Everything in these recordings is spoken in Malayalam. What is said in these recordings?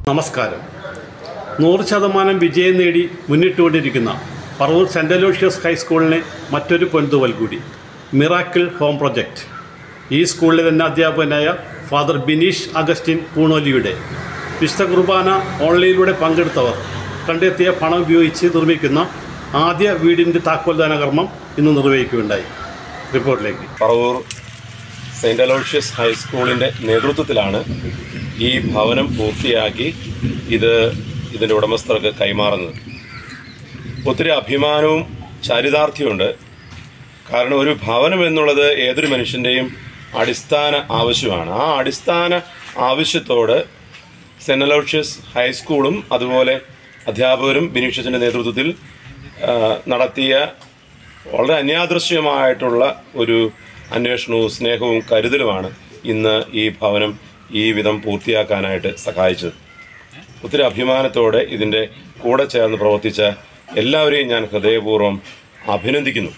നമസ്കാരം നൂറ് ശതമാനം വിജയം നേടി മുന്നിട്ടുകൊണ്ടിരിക്കുന്ന പറവൂർ സെൻ്റ് അലോഷ്യസ് ഹൈസ്കൂളിന് മറ്റൊരു പൊൻതുവൽ കൂടി മിറാക്കിൾ ഹോം പ്രൊജക്റ്റ് ഈ സ്കൂളിലെ തന്നെ അധ്യാപകനായ ഫാദർ ബിനീഷ് അഗസ്റ്റിൻ പൂണോലിയുടെ വിശുദ്ധ കുർബാന ഓൺലൈനിലൂടെ പങ്കെടുത്തവർ കണ്ടെത്തിയ പണം ഉപയോഗിച്ച് നിർമ്മിക്കുന്ന ആദ്യ വീടിൻ്റെ താക്കോൽദാന കർമ്മം ഇന്ന് നിർവഹിക്കുകയുണ്ടായി റിപ്പോർട്ടിലേക്ക് പറവൂർ സെയിൻറ് അലോഷ്യസ് ഹൈസ്കൂളിൻ്റെ നേതൃത്വത്തിലാണ് ഈ ഭവനം പൂർത്തിയാക്കി ഇത് ഇതിൻ്റെ ഉടമസ്ഥർക്ക് കൈമാറുന്നത് ഒത്തിരി അഭിമാനവും ചരിതാർത്ഥ്യമുണ്ട് കാരണം ഒരു ഭവനം എന്നുള്ളത് ഏതൊരു മനുഷ്യൻ്റെയും അടിസ്ഥാന ആവശ്യമാണ് ആ അടിസ്ഥാന ആവശ്യത്തോട് സെൻറ് അലോഷ്യസ് ഹൈസ്കൂളും അതുപോലെ അധ്യാപകരും ബിനീഷത്തിൻ്റെ നേതൃത്വത്തിൽ ആ, നടത്തിയ വളരെ അന്യാദൃശ്യമായിട്ടുള്ള ഒരു അന്വേഷണവും സ്നേഹവും കരുതലുമാണ് ഇന്ന് ഈ ഭവനം ഈ വിധം പൂർത്തിയാക്കാനായിട്ട് സഹായിച്ചത് ഒത്തിരി അഭിമാനത്തോടെ ഇതിൻ്റെ കൂടെ ചേർന്ന് പ്രവർത്തിച്ച എല്ലാവരെയും ഞാൻ ഹൃദയപൂർവ്വം അഭിനന്ദിക്കുന്നു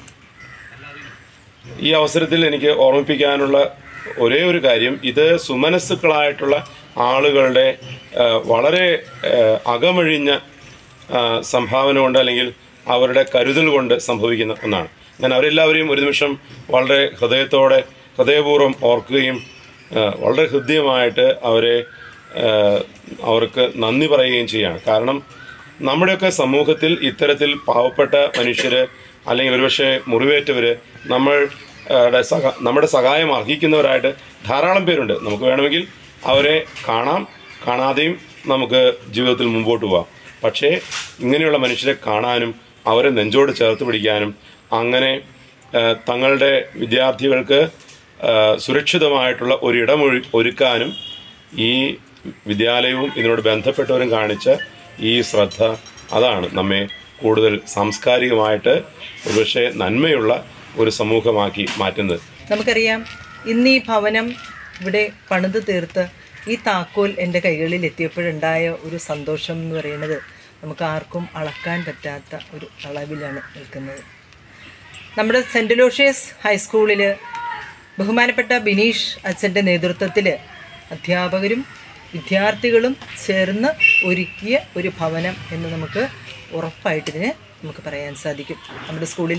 ഈ അവസരത്തിൽ എനിക്ക് ഓർമ്മിപ്പിക്കാനുള്ള ഒരേ ഒരു കാര്യം ഇത് സുമനസ്സുക്കളായിട്ടുള്ള ആളുകളുടെ ആ, വളരെ ആ, അകമഴിഞ്ഞ ആ, സംഭാവന കൊണ്ട് അല്ലെങ്കിൽ അവരുടെ കരുതൽ കൊണ്ട് സംഭവിക്കുന്ന ഒന്നാണ് ഞാൻ അവരെല്ലാവരെയും ഒരു നിമിഷം വളരെ ഹൃദയത്തോടെ ഹൃദയപൂർവ്വം ഓർക്കുകയും ആ, വളരെ ഹൃദ്യമായിട്ട് അവരെ ആ, അവർക്ക് നന്ദി പറയുകയും ചെയ്യാണ് കാരണം നമ്മുടെയൊക്കെ സമൂഹത്തിൽ ഇത്തരത്തിൽ പാവപ്പെട്ട മനുഷ്യർ അല്ലെങ്കിൽ ഒരുപക്ഷെ മുറിവേറ്റവർ നമ്മൾ ആ, ടെ സഹ നമ്മുടെ സഹായം അർഹിക്കുന്നവരായിട്ട് ധാരാളം പേരുണ്ട് നമുക്ക് വേണമെങ്കിൽ അവരെ കാണാം കാണാതെയും നമുക്ക് ജീവിതത്തിൽ മുമ്പോട്ട് പോവാം പക്ഷേ ഇങ്ങനെയുള്ള മനുഷ്യരെ കാണാനും അവരെ നെഞ്ചോട് ചേർത്ത് പിടിക്കാനും അങ്ങനെ ആ, തങ്ങളുടെ വിദ്യാർത്ഥികൾക്ക് ആ, സുരക്ഷിതമായിട്ടുള്ള ഒരിടം ഒഴു- ഒരുക്കാനും ഈ വിദ്യാലയവും ഇതിനോട് ബന്ധപ്പെട്ടവരും കാണിച്ച ഈ ശ്രദ്ധ അതാണ് നമ്മെ കൂടുതൽ സാംസ്കാരികമായിട്ട് ഒരുപക്ഷെ നന്മയുള്ള ഒരു സമൂഹമാക്കി മാറ്റുന്നത് നമുക്കറിയാം ഇന്ന് ഈ ഭവനം ഇവിടെ പണിത് തീർത്ത് ഈ താക്കോൽ എൻ്റെ കൈകളിൽ എത്തിയപ്പോഴുണ്ടായ ഒരു സന്തോഷം എന്ന് പറയുന്നത് നമുക്ക് ആർക്കും അളക്കാൻ പറ്റാത്ത ഒരു അളവിലാണ് നിൽക്കുന്നത് നമ്മുടെ സെൻറ്റ് ലോഷ്യസ് ഹൈസ്കൂളിൽ ബഹുമാനപ്പെട്ട ബിനീഷ് അച്ഛൻ്റെ നേതൃത്വത്തിൽ അധ്യാപകരും വിദ്യാർത്ഥികളും ചേർന്ന് ഒരുക്കിയ ഒരു ഭവനം എന്ന് നമുക്ക് ഉറപ്പായിട്ടിതിന് നമുക്ക് പറയാൻ സാധിക്കും നമ്മുടെ സ്കൂളിൽ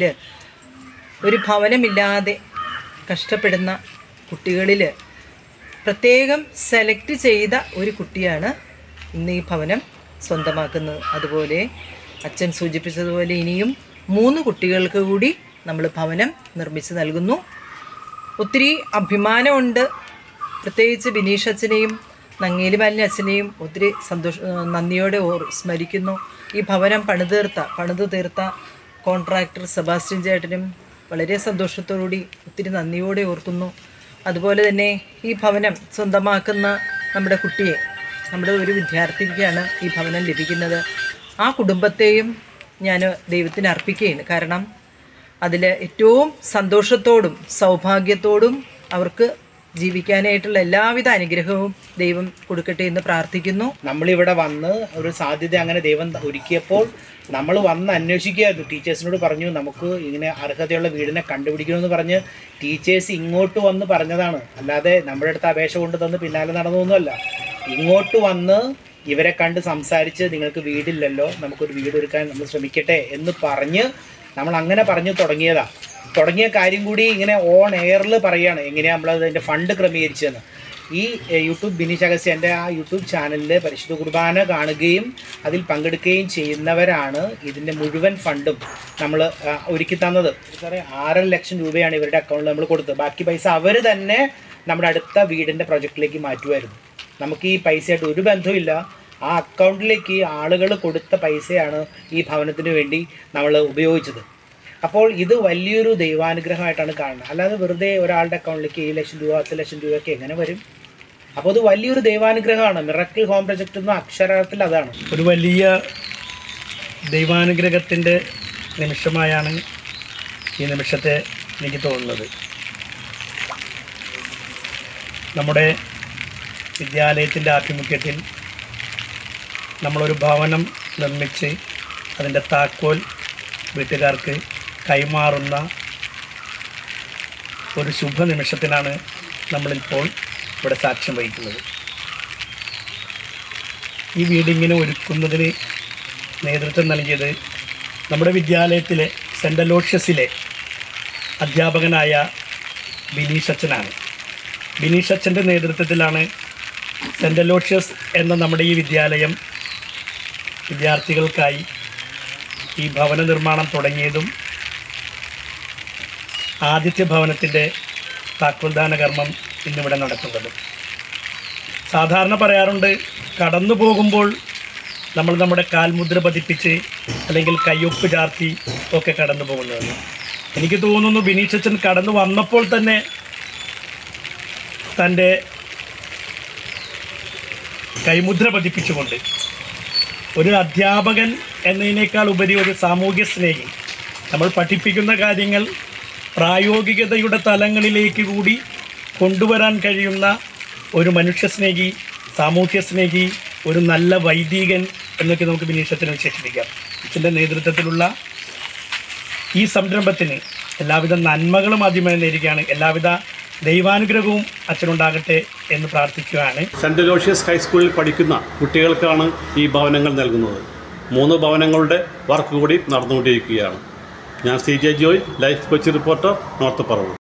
ഒരു ഭവനമില്ലാതെ കഷ്ടപ്പെടുന്ന കുട്ടികളിൽ പ്രത്യേകം സെലക്ട് ചെയ്ത ഒരു കുട്ടിയാണ് ഇന്ന് ഈ ഭവനം സ്വന്തമാക്കുന്നത് അതുപോലെ അച്ഛൻ സൂചിപ്പിച്ചതുപോലെ ഇനിയും മൂന്ന് കുട്ടികൾക്ക് കൂടി നമ്മൾ ഭവനം നിർമ്മിച്ച് നൽകുന്നു ഒത്തിരി അഭിമാനമുണ്ട് പ്രത്യേകിച്ച് ബിനീഷ് അച്ഛനെയും നങ്ങേലി മാലിന്യ അച്ഛനെയും ഒത്തിരി സന്തോഷ നന്ദിയോടെ ഓർ സ്മരിക്കുന്നു ഈ ഭവനം പണിതീർത്ത പണിത് തീർത്ത കോൺട്രാക്ടർ സെബാസ്റ്റ്യൻ ചേട്ടനും വളരെ സന്തോഷത്തോടുകൂടി ഒത്തിരി നന്ദിയോടെ ഓർക്കുന്നു അതുപോലെ തന്നെ ഈ ഭവനം സ്വന്തമാക്കുന്ന നമ്മുടെ കുട്ടിയെ നമ്മുടെ ഒരു വിദ്യാർത്ഥിക്കാണ് ഈ ഭവനം ലഭിക്കുന്നത് ആ കുടുംബത്തെയും ഞാൻ ദൈവത്തിന് അർപ്പിക്കുകയാണ് കാരണം അതിൽ ഏറ്റവും സന്തോഷത്തോടും സൗഭാഗ്യത്തോടും അവർക്ക് ജീവിക്കാനായിട്ടുള്ള എല്ലാവിധ അനുഗ്രഹവും ദൈവം കൊടുക്കട്ടെ എന്ന് പ്രാർത്ഥിക്കുന്നു നമ്മളിവിടെ വന്ന് ഒരു സാധ്യത അങ്ങനെ ദൈവം ഒരുക്കിയപ്പോൾ നമ്മൾ വന്ന് അന്വേഷിക്കുകയായിരുന്നു ടീച്ചേഴ്സിനോട് പറഞ്ഞു നമുക്ക് ഇങ്ങനെ അർഹതയുള്ള വീടിനെ കണ്ടുപിടിക്കണമെന്ന് പറഞ്ഞ് ടീച്ചേഴ്സ് ഇങ്ങോട്ട് വന്ന് പറഞ്ഞതാണ് അല്ലാതെ നമ്മുടെ അടുത്ത് അപേക്ഷ കൊണ്ട് തന്ന് പിന്നാലെ നടന്നൊന്നുമല്ല ഇങ്ങോട്ട് വന്ന് ഇവരെ കണ്ട് സംസാരിച്ച് നിങ്ങൾക്ക് വീടില്ലല്ലോ നമുക്കൊരു വീട് ഒരുക്കാൻ നമ്മൾ ശ്രമിക്കട്ടെ എന്ന് പറഞ്ഞ് നമ്മൾ അങ്ങനെ പറഞ്ഞു തുടങ്ങിയതാ തുടങ്ങിയ കാര്യം കൂടി ഇങ്ങനെ ഓൺ എയറിൽ പറയുകയാണ് എങ്ങനെയാണ് നമ്മൾ അതിൻ്റെ ഫണ്ട് ക്രമീകരിച്ചതെന്ന് ഈ എ, യൂട്യൂബ് ബിനീഷ് അഗസ്ത്യൻ്റെ ആ യൂട്യൂബ് ചാനലിൽ പരിശുദ്ധ കുർബാന കാണുകയും അതിൽ പങ്കെടുക്കുകയും ചെയ്യുന്നവരാണ് ഇതിൻ്റെ മുഴുവൻ ഫണ്ടും നമ്മൾ ഒരുക്കി തന്നത് സാറേ ആറര ലക്ഷം രൂപയാണ് ഇവരുടെ അക്കൗണ്ടിൽ നമ്മൾ കൊടുത്തത് ബാക്കി പൈസ അവർ തന്നെ നമ്മുടെ അടുത്ത വീടിൻ്റെ പ്രൊജക്റ്റിലേക്ക് മാറ്റുമായിരുന്നു നമുക്ക് ഈ പൈസയായിട്ട് ഒരു ബന്ധവുമില്ല ആ അക്കൗണ്ടിലേക്ക് ആളുകൾ കൊടുത്ത പൈസയാണ് ഈ ഭവനത്തിന് വേണ്ടി നമ്മൾ ഉപയോഗിച്ചത് അപ്പോൾ ഇത് വലിയൊരു ദൈവാനുഗ്രഹമായിട്ടാണ് കാണുന്നത് അല്ലാതെ വെറുതെ ഒരാളുടെ അക്കൗണ്ടിലേക്ക് ഏഴ് ലക്ഷം രൂപ പത്ത് ലക്ഷം രൂപയൊക്കെ എങ്ങനെ വരും അപ്പോൾ അത് വലിയൊരു ദൈവാനുഗ്രഹമാണ് മിറക്കിൾ ഹോം പ്രൊജക്റ്റ് എന്ന അക്ഷരാർത്ഥത്തിൽ അതാണ് ഒരു വലിയ ദൈവാനുഗ്രഹത്തിൻ്റെ നിമിഷമായാണ് ഈ നിമിഷത്തെ എനിക്ക് തോന്നുന്നത് നമ്മുടെ വിദ്യാലയത്തിൻ്റെ ആഭിമുഖ്യത്തിൽ നമ്മളൊരു ഭവനം നിർമ്മിച്ച് അതിൻ്റെ താക്കോൽ വീട്ടുകാർക്ക് കൈമാറുന്ന ഒരു ശുഭനിമിഷത്തിനാണ് നമ്മളിപ്പോൾ ഇവിടെ സാക്ഷ്യം വഹിക്കുന്നത് ഈ വീടിങ്ങനെ ഒരുക്കുന്നതിന് നേതൃത്വം നൽകിയത് നമ്മുടെ വിദ്യാലയത്തിലെ സെൻ്റ് അലോഷ്യസിലെ അധ്യാപകനായ ബിനീഷ് അച്ഛനാണ് ബിനീഷ് അച്ഛൻ്റെ നേതൃത്വത്തിലാണ് സെൻ്റ് അലോഷ്യസ് എന്ന നമ്മുടെ ഈ വിദ്യാലയം വിദ്യാർത്ഥികൾക്കായി ഈ ഭവന നിർമ്മാണം തുടങ്ങിയതും ആദ്യത്തെ ഭവനത്തിൻ്റെ താക്കോൽദാന കർമ്മം ഇന്നിവിടെ നടക്കുന്നതും സാധാരണ പറയാറുണ്ട് കടന്നു പോകുമ്പോൾ നമ്മൾ നമ്മുടെ കാൽമുദ്ര പതിപ്പിച്ച് അല്ലെങ്കിൽ കയ്യൊപ്പ് ചാർത്തി ഒക്കെ കടന്നു പോകുന്നതെന്ന് എനിക്ക് തോന്നുന്നു ബിനീഷച്ചൻ കടന്നു വന്നപ്പോൾ തന്നെ തൻ്റെ കൈമുദ്ര പതിപ്പിച്ചുകൊണ്ട് ഒരു അധ്യാപകൻ എന്നതിനേക്കാൾ ഉപരി ഒരു സാമൂഹ്യ സ്നേഹി നമ്മൾ പഠിപ്പിക്കുന്ന കാര്യങ്ങൾ പ്രായോഗികതയുടെ തലങ്ങളിലേക്ക് കൂടി കൊണ്ടുവരാൻ കഴിയുന്ന ഒരു മനുഷ്യസ്നേഹി സാമൂഹ്യ സ്നേഹി ഒരു നല്ല വൈദികൻ എന്നൊക്കെ നമുക്ക് ബിനീഷത്തിന് വിശേഷിപ്പിക്കാം അച്ഛൻ്റെ നേതൃത്വത്തിലുള്ള ഈ സംരംഭത്തിന് എല്ലാവിധ നന്മകളും ആദ്യമായി നേരുകയാണ് എല്ലാവിധ ദൈവാനുഗ്രഹവും അച്ഛനുണ്ടാകട്ടെ എന്ന് പ്രാർത്ഥിക്കുകയാണ് സെൻറ് ലോഷ്യസ് ഹൈസ്കൂളിൽ പഠിക്കുന്ന കുട്ടികൾക്കാണ് ഈ ഭവനങ്ങൾ നൽകുന്നത് മൂന്ന് ഭവനങ്ങളുടെ വർക്ക് കൂടി നടന്നുകൊണ്ടിരിക്കുകയാണ് ഞാൻ C J Joy life Kochi reporter north Paravur